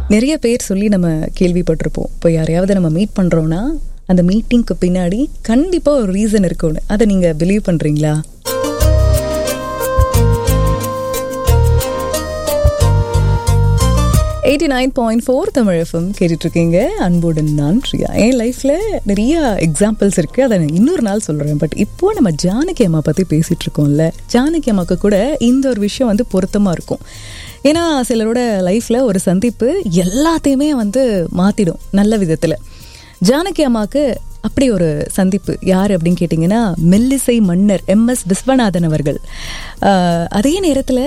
நிறைய பேர் சொல்லி நம்ம கேள்விப்பட்டிருப்போம் இப்போ யாரையாவது நம்ம மீட் பண்ணுறோன்னா அந்த மீட்டிங்க்கு பின்னாடி கண்டிப்பாக ஒரு ரீசன் இருக்கும்னு அதை நீங்கள் பிலீவ் பண்ணுறீங்களா eighty nine point four Tamil FM கேட்டுட்ருக்கீங்க அன்புடன் நான் பிரியா என் லைஃப்பில் நிறைய எக்ஸாம்பிள்ஸ் இருக்குது அதை நான் இன்னொரு நாள் சொல்கிறேன் பட் இப்போ நம்ம ஜானகி அம்மா பற்றி பேசிகிட்டு இருக்கோம்ல ஜானகி அம்மாவுக்கு கூட இந்த ஒரு விஷயம் வந்து பொருத்தமாக இருக்கும் ஏன்னா சிலரோட லைஃப்பில் ஒரு சந்திப்பு எல்லாத்தையுமே வந்து மாற்றிடும் நல்ல விதத்தில் ஜானகி அம்மாவுக்கு அப்படி ஒரு சந்திப்பு யார் அப்படின்னு கேட்டிங்கன்னா மெல்லிசை மன்னர் எம்எஸ் விஸ்வநாதன் அவர்கள் ஆஹ் அதே நேரத்தில்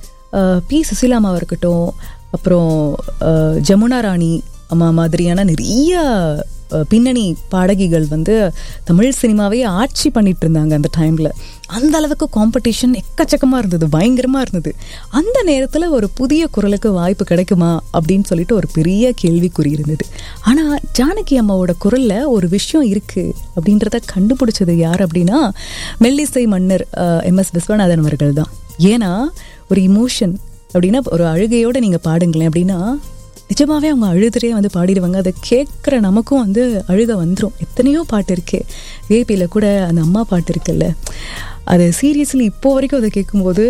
பி சுசீலாமாவாக இருக்கட்டும் அப்புறம் அஹ், ஜமுனா ராணி அம்மா மாதிரியான நிறைய அஹ், பின்னணி பாடகிகள் வந்து தமிழ் சினிமாவே ஆட்சி பண்ணிட்டு இருந்தாங்க அந்த டைமில் அந்த அளவுக்கு காம்படிஷன் எக்கச்சக்கமாக இருந்தது பயங்கரமாக இருந்தது அந்த நேரத்தில் ஒரு புதிய குரலுக்கு வாய்ப்பு கிடைக்குமா அப்படின்னு சொல்லிட்டு ஒரு பெரிய கேள்விக்குறி இருந்தது ஆனால் ஜானகி அம்மாவோட குரலில் ஒரு விஷயம் இருக்குது அப்படின்றத கண்டுபிடிச்சது யார் அப்படின்னா மெல்லிசை மன்னர் எம் எஸ் விஸ்வநாதன் அவர்கள் தான் ஏன்னா ஒரு இமோஷன் அப்படின்னா ஒரு அழுகையோட நீங்கள் பாடுங்களேன் அப்படின்னா நிஜமாவே அவங்க அழுதுறே வந்து பாடிடுவாங்க அதை கேட்குற நமக்கும் வந்து அழுக வந்துடும் எத்தனையோ பாட்டு இருக்கே வேபியில் கூட அந்த அம்மா பாட்டு இருக்குல்ல அது சீரியஸ்லி இப்போ வரைக்கும் அதை கேட்கும்போது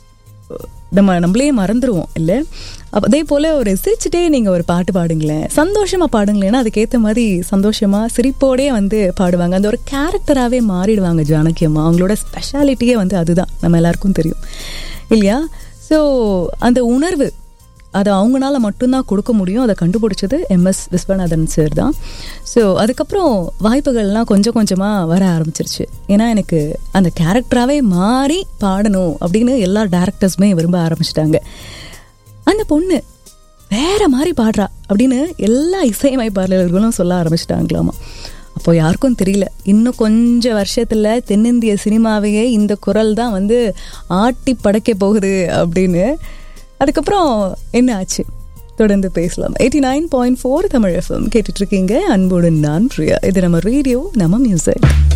நம்ம நம்மளே மறந்துடுவோம் இல்லை அப்ப அதே போல் ஒரு சிரிச்சுட்டே நீங்கள் ஒரு பாட்டு பாடுங்களேன் சந்தோஷமாக பாடுங்களேன்னா அதுக்கேற்ற மாதிரி சந்தோஷமாக சிரிப்போடே வந்து பாடுவாங்க அந்த ஒரு கேரக்டராகவே மாறிடுவாங்க ஜானகி அம்மா அவங்களோட ஸ்பெஷாலிட்டியே வந்து அதுதான் நம்ம எல்லாருக்கும் தெரியும் இல்லையா ஸோ அந்த உணர்வு அதை அவங்களால மட்டும்தான் கொடுக்க முடியும் அதை கண்டுபிடிச்சது எம்எஸ் விஸ்வநாதன் சார் தான் ஸோ அதுக்கப்புறம் வாய்ப்புகள்லாம் கொஞ்சம் கொஞ்சமாக வர ஆரம்பிச்சிருச்சு ஏன்னா எனக்கு அந்த கேரக்டராகவே மாறி பாடணும் அப்படின்னு எல்லா டேரக்டர்ஸுமே விரும்ப ஆரம்பிச்சிட்டாங்க அந்த பொண்ணு வேற மாதிரி பாடுறா அப்படின்னு எல்லா இசையமைப்பாளர்களும் சொல்ல ஆரம்பிச்சிட்டாங்களாமா அப்போ யாருக்கும் தெரியல இன்னும் கொஞ்சம் வருஷத்துல தென்னிந்திய சினிமாவையே இந்த குரல் தான் வந்து ஆட்டி படைக்க போகுது அப்படின்னு அதுக்கப்புறம் என்ன ஆச்சு தொடர்ந்து பேசலாம் eighty nine point four Tamil FM கேட்டுட்டு இருக்கீங்க அன்புடன் நான் பிரியா இது நம்ம ரேடியோ நம்ம மியூசிக்